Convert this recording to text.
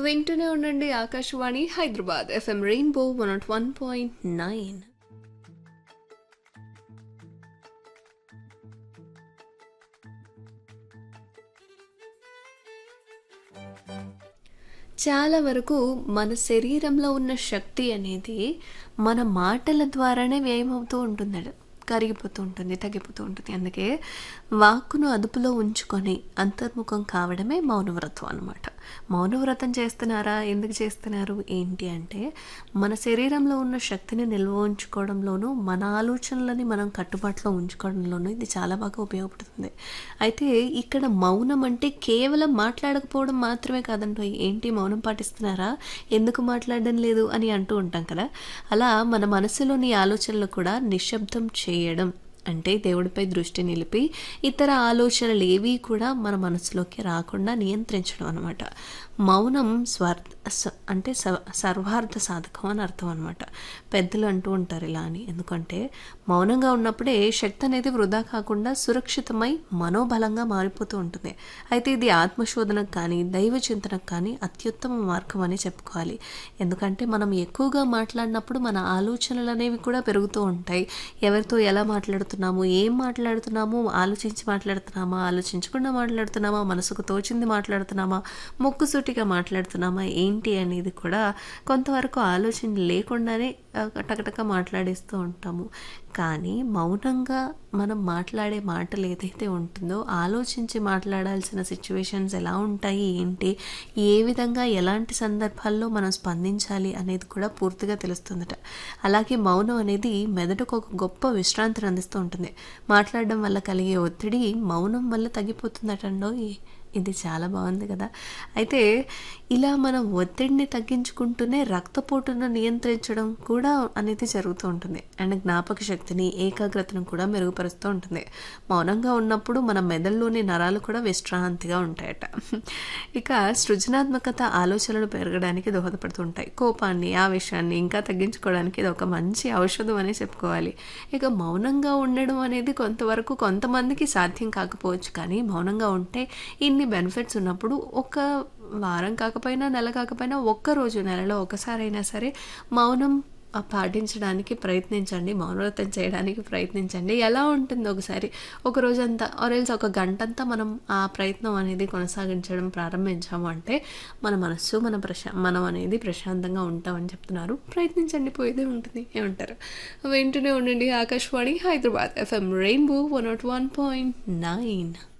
వింటూనే ఉండండి Akashvani Hyderabad FM rainbow one nought one point nine చాలా వరకు మన శరీరంలో ఉన్న శక్తి అనేది మన మాటల ద్వారానే వ్యయమవుతూ ఉంటుందట కరిగిపోతూ ఉంటుంది తగ్గిపోతూ ఉంటుంది అందుకే వాక్కును అదుపులో ఉంచుకొని అంతర్ముఖం కావడమే మౌనవ్రతం అనమాట మౌనవ్రతం చేస్తున్నారా ఎందుకు చేస్తున్నారు ఏంటి అంటే మన శరీరంలో ఉన్న శక్తిని నిల్వ ఉంచుకోవడంలోనూ మన ఆలోచనలని మనం కట్టుబాటులో ఉంచుకోవడంలోనూ ఇది చాలా బాగా ఉపయోగపడుతుంది అయితే ఇక్కడ మౌనం అంటే కేవలం మాట్లాడకపోవడం మాత్రమే కాదండి ఏంటి మౌనం పాటిస్తున్నారా ఎందుకు మాట్లాడడం లేదు అని అంటూ ఉంటాం కదా అలా మన మనసులోని ఆలోచనలు కూడా నిశ్శబ్దం చేయడం అంటే దేవుడిపై దృష్టి నిలిపి ఇతర ఆలోచనలు ఏవి కూడా మన మనసులోకి రాకుండా నియంత్రించడం అనమాట మౌనం స్వార్థ స- అంటే స- సర్వార్థ సాధకం అని అర్థం అనమాట పెద్దలు అంటూ ఉంటారు ఇలా అని ఎందుకంటే మౌనంగా ఉన్నప్పుడే శక్తి అనేది వృధా కాకుండా సురక్షితమై మనోబలంగా మారిపోతూ ఉంటుంది అయితే ఇది ఆత్మశోధనకు కానీ దైవ చింతనకు కానీ అత్యుత్తమ మార్గం అని చెప్పుకోవాలి ఎందుకంటే మనం ఎక్కువగా మాట్లాడినప్పుడు మన ఆలోచనలు అనేవి కూడా పెరుగుతూ ఉంటాయి ఎవరితో ఎలా మాట్లాడుతున్నాము ఏం మాట్లాడుతున్నాము ఆలోచించి మాట్లాడుతున్నామా ఆలోచించకుండా మాట్లాడుతున్నామా మనసుకు తోచింది మాట్లాడుతున్నామా ముక్కుసూటిగా మాట్లాడుతున్నామా ఏంటి అనేది కూడా కొంతవరకు ఆలోచన లేకుండానే ఆ, టకటక మాట్లాడేస్తూ ఉంటాము కానీ మౌనంగా మనం మాట్లాడే మాటలు ఏదైతే ఉంటుందో ఆలోచించి మాట్లాడాల్సిన సిచ్యువేషన్స్ ఎలా ఉంటాయి ఏంటి ఏ విధంగా ఎలాంటి సందర్భాల్లో మనం స్పందించాలి అనేది కూడా పూర్తిగా తెలుస్తుందట అలాగే మౌనం అనేది మెదడుకు ఒక గొప్ప విశ్రాంతిని అందిస్తూ ఉంటుంది మాట్లాడడం వల్ల కలిగే ఒత్తిడి మౌనం వల్ల తగ్గిపోతుందటండో ఇది చాలా బాగుంది కదా అయితే ఇలా మనం ఒత్తిడిని తగ్గించుకుంటూనే రక్తపోటును నియంత్రించడం కూడా అనేది జరుగుతూ ఉంటుంది అండ్ జ్ఞాపక శక్తిని ఏకాగ్రతను కూడా మెరుగుపరుస్తూ ఉంటుంది మౌనంగా ఉన్నప్పుడు మన మెదడులోని నరాలు కూడా విశ్రాంతిగా ఉంటాయట ఇక సృజనాత్మకత ఆలోచనలు పెరగడానికి దోహదపడుతుంటాయి కోపాన్ని ఆవేశాన్ని ఇంకా తగ్గించుకోవడానికి ఇది ఒక మంచి ఔషధం అని చెప్పుకోవాలి ఇక మౌనంగా ఉండడం అనేది కొంతవరకు కొంతమందికి సాధ్యం కాకపోవచ్చు కానీ మౌనంగా ఉంటే ఇన్ని బెనిఫిట్స్ ఉన్నప్పుడు ఒక వారం కాకపోయినా నెల కాకపోయినా ఒక్క రోజు నెలలో ఒకసారైనా సరే మౌనం ఆ, పాటించడానికి ప్రయత్నించండి మౌనవ్రతం చేయడానికి ప్రయత్నించండి ఎలా ఉంటుంది ఒకసారి ఒక రోజంతా ఆరెల్స్ ఒక గంటంతా మనం ఆ ప్రయత్నం అనేది కొనసాగించడం ప్రారంభించాము అంటే మన మనస్సు మన ప్రశా మనం అనేది ప్రశాంతంగా ఉంటామని చెప్తున్నారు ప్రయత్నించండి పోయేదే ఉంటుంది ఏమంటారు వింటూనే ఉండండి Akashvani Hyderabad FM rainbow one nought one point nine